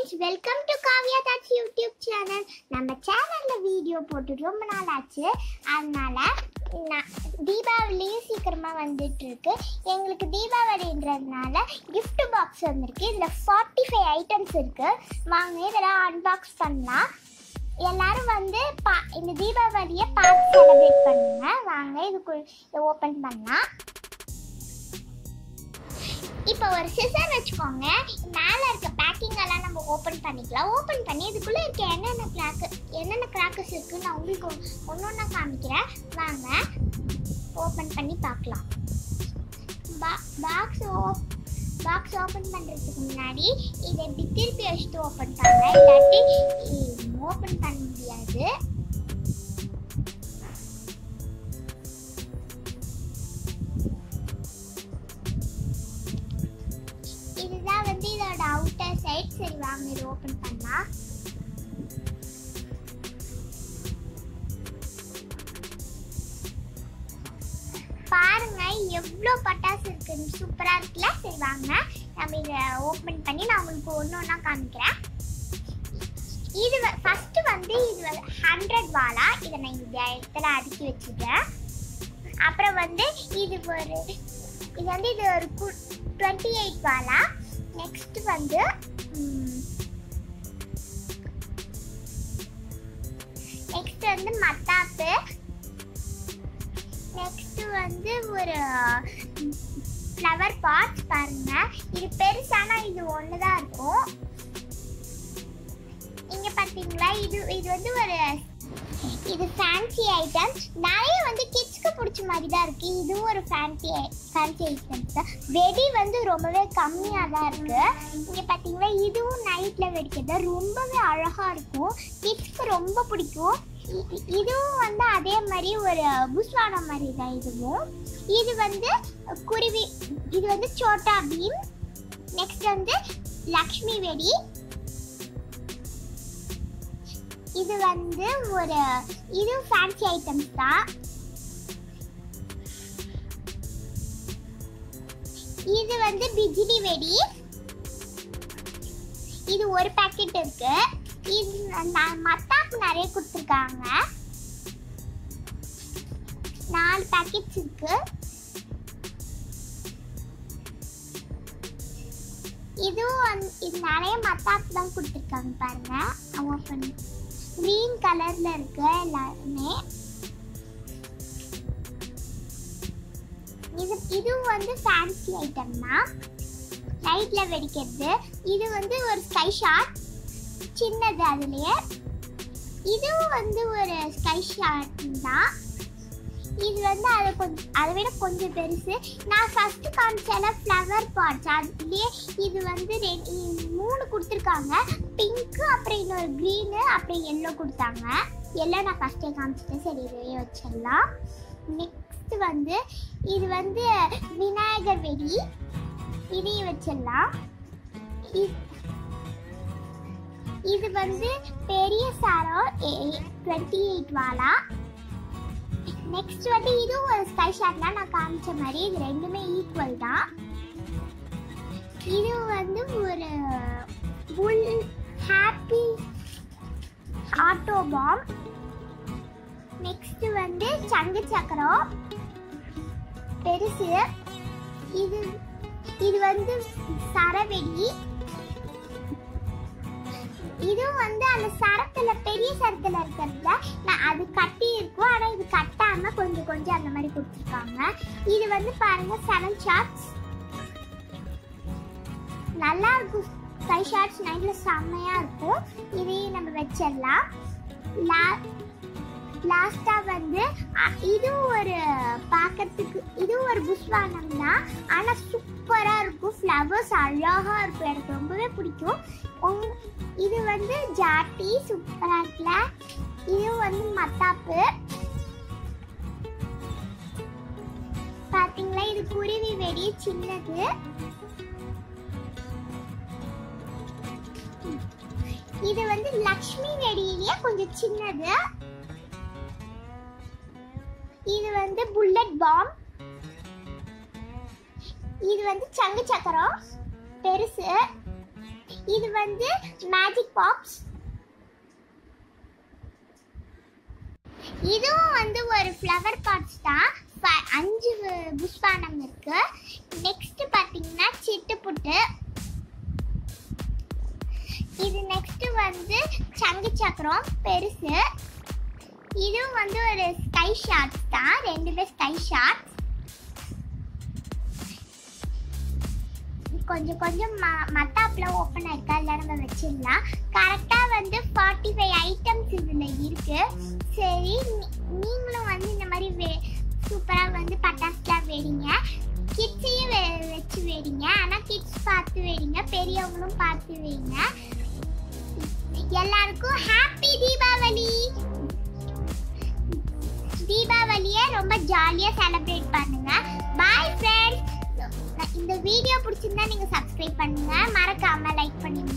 friends welcome to Kavya thoughts YouTube channel நம்ம சேனல்ல video போட்டு ரொம்ப நாள் ஆச்சு அதனால நான் தீபாவளியும் சீக்கிரமா வந்துட்டு இருக்கு எங்களுக்கு தீபாவளின்றதுனால gift பாக்ஸ் வந்திருக்கு இதில் ஃபார்ட்டி ஃபைவ் ஐட்டம்ஸ் இருக்கு வாங்க இதெல்லாம் அன்பாக்ஸ் பண்ணலாம் எல்லாரும் வந்து பா இந்த தீபாவளியை பார்த்து செலிப்ரேட் பண்ணுங்க வாங்க இதுக்குள் ஓப்பன் பண்ணலாம் இப்போ ஒரு சிசர் வச்சுக்கோங்க மேலே இருக்க பேக்கிங் எல்லாம் நம்ம ஓப்பன் பண்ணிக்கலாம் ஓப்பன் பண்ணி இதுக்குள்ளே இருக்க என்னென்ன கிராக்கு என்னென்ன கிராக்கர்ஸ் இருக்குன்னு நான் உங்களுக்கு ஒன்று ஒன்றா காமிக்கிறேன் வாங்க ஓப்பன் பண்ணி பார்க்கலாம் பாக்ஸ் பாக்ஸ் ஓப்பன் பண்ணுறதுக்கு முன்னாடி இதை இப்படி திருப்பி வச்சுட்டு ஓப்பன் பண்ணலாம் இல்லாட்டி ஓப்பன் பண்ண முடியாது இதுதான் வந்து இதோட அவுட்டர் சைட் சரி வாங்க இது ஓபன் பண்ணலாம் பாருங்க எவ்வளோ பட்டாசு இருக்குன்னு சூப்பரா இருக்குல்ல சரி வாங்க நம்ம இதை ஓபன் பண்ணி நான் உங்களுக்கு ஒன்று ஒன்றா காமிக்கிறேன் இது ஃபர்ஸ்ட் வந்து இது ஹண்ட்ரட் வாலா இதை நான் இந்த இடத்துல அடுக்கி வச்சுட்டேன் அப்புறம் வந்து இது ஒரு இது வந்து இது ஒரு டுவெண்ட்டி எயிட் வாலா நெக்ஸ்ட் வந்து நெக்ஸ்ட் வந்து மத்தாப்பு நெக்ஸ்ட் வந்து ஒரு ஃப்ளவர் பாட் பாருங்க இது பெருசானா இது ஒன்று தான் இருக்கும் இங்க பாத்தீங்களா இது இது வந்து ஒரு இது ஃபேன்சி ஐட்டம் நிறைய வந்து கிட்ஸ்க்கு பிடிச்ச மாதிரி தான் இருக்கு இதுவும் ஒரு ஃபேன்சி ஃபேன்சி ஐட்டம்ஸ் தான் வெடி வந்து ரொம்பவே கம்மியாக தான் இருக்கு இங்கே பார்த்தீங்களா இதுவும் நைட்டில் வெடிக்கிறது ரொம்பவே அழகாக இருக்கும் கிட்ஸ்க்கு ரொம்ப பிடிக்கும் இ- இ- இதுவும் வந்து அதே மாதிரி ஒரு புஸ்வான மாதிரி தான் இதுவும் இது வந்து குருவி இது வந்து சோட்டா பீம் நெக்ஸ்ட் வந்து லக்ஷ்மி வெடி இது வந்து ஒரு இது ஃபேன்சி ஐட்டம்ஸ் தான் இது வந்து பிஜிலி வெடி இது ஒரு பாக்கெட் இருக்கு இது ந- மத்தாப்பு நிறைய கொடுத்துருக்காங்க நாலு பாக்கெட்ஸ் இருக்கு இதுவும் வந்து இது நிறைய மத்தாப்பு தான் கொடுத்துருக்காங்க பாருங்க ஓப்பன் க்ரீன் கலர்ல இருக்கு எல்லாருமே இது இதுவும் வந்து ஃபேன்சி ஐட்டம் தான் லைட்ல வெடிக்கிறது இது வந்து ஒரு ஸ்கை ஷாட் சின்னது அதுலயே இதுவும் வந்து ஒரு ஸ்கை ஷாட் தான் இது வந்து அது கொஞ்சம் அதை விட கொஞ்சம் பெருசு நான் ஃபர்ஸ்ட் காமிச்சல ஃப்ளவர் பாட்ஸ் அதுலயே இது வந்து ரெண்டு மூணு கொடுத்துருக்காங்க பிங்க்கு அப்புறம் இன்னொரு க்ரீனு அப்புறம் எல்லோ கொடுத்தாங்க எல்லோ நான் ஃபர்ஸ்டே காமிச்சிட்டேன் சரி இதையே வச்சிடலாம் நெக்ஸ்ட் வந்து இது வந்து விநாயகர் வெடி இதையும் வச்சிடலாம் இ- இது வந்து பெரிய சாரம் டுவெண்ட்டி எயிட் வாலா நெக்ஸ்ட் வந்து இதுவும் ஒரு ஸ்கை ஷாட்லாம் நான் காமிச்ச மாதிரி இது ரெண்டுமே ஈக்குவல் தான் இது வந்து ஒரு full happy auto bomb next வந்து சங்கு சக்கரம் பெருசு இது இது வந்து சரவெடி இதுவும் வந்து அந்த சரத்துல பெரிய சரத்துல இருக்கிறதுல நான் அது கட்டி இருக்கும் ஆனா இது கட்டாம கொஞ்சம் கொஞ்சம் அந்த மாதிரி கொடுத்துருக்காங்க இது வந்து பாருங்க செவன் ஷார்ட்ஸ் நல்லா இருக்கும் ஃபைவ் ஷார்ட்ஸ் நைட்ல செம்மையா இருக்கும் இதையும் நம்ம வச்சிடலாம் லா லாஸ்டா வந்து அ- இதுவும் ஒரு பார்க்கறதுக்கு இதுவும் ஒரு புஷ்வானம் தான் ஆனா சூப்பரா இருக்கும் ஃப்ளவர்ஸ் அழகா இருக்கும் எனக்கு ரொம்பவே பிடிக்கும் உங்க- இது வந்து ஜாட்டி சூப்பரா இருக்குல்ல இது வந்து மத்தாப்பு பாத்தீங்களா இது குருவி வெடி சின்னது இது வந்து லக்ஷ்மி வெடியிலேயே கொஞ்சம் சின்னது இது வந்து புல்லட் பாம் இது வந்து சங்கு சக்கரம் பெருசு இது வந்து மேஜிக் பாப்ஸ் இதுவும் வந்து ஒரு ஃப்ளவர் பாட்ஸ் தான் ஃப- அஞ்சு வு- புஷ்பானம் இருக்கு நெக்ஸ்ட் பாத்தீங்கன்னா சிட்டுப்புட்டு இது நெக்ஸ்ட் வந்து சங்கு சக்கரம் பெருசு இதுவும் வந்து ஒரு ஸ்கை ஷாட்ஸ் தான் ரெண்டுமே ஸ்கை ஷாட்ஸ் கொஞ்சம் கொஞ்சம் ம மத்தாப்பில் ஓப்பன் ஆயிருக்கு அதில் நம்ம வச்சிடலாம் கரெக்டாக வந்து ஃபார்ட்டி ஃபைவ் ஐட்டம்ஸ் இதில் இருக்கு சரி நீ- நீங்களும் வந்து இந்த மாதிரி வே சூப்பராக வந்து பட்டாசுலாம் வெடிங்க கிட்ஸையும் வெ வச்சு வெடிங்க ஆனால் கிட்ஸ் பார்த்து வெடிங்க பெரியவங்களும் பார்த்து வைங்க எல்லாருக்கும் ஹாப்பி தீபாவளி தீபாவளியை ரொம்ப ஜாலியாக செலிப்ரேட் பண்ணுங்க பாய் ஃப்ரெண்ட்ஸ் இந்த வீடியோ பிடிச்சிருந்தா நீங்க சப்ஸ்கிரைப் பண்ணுங்க மறக்காம லைக் பண்ணி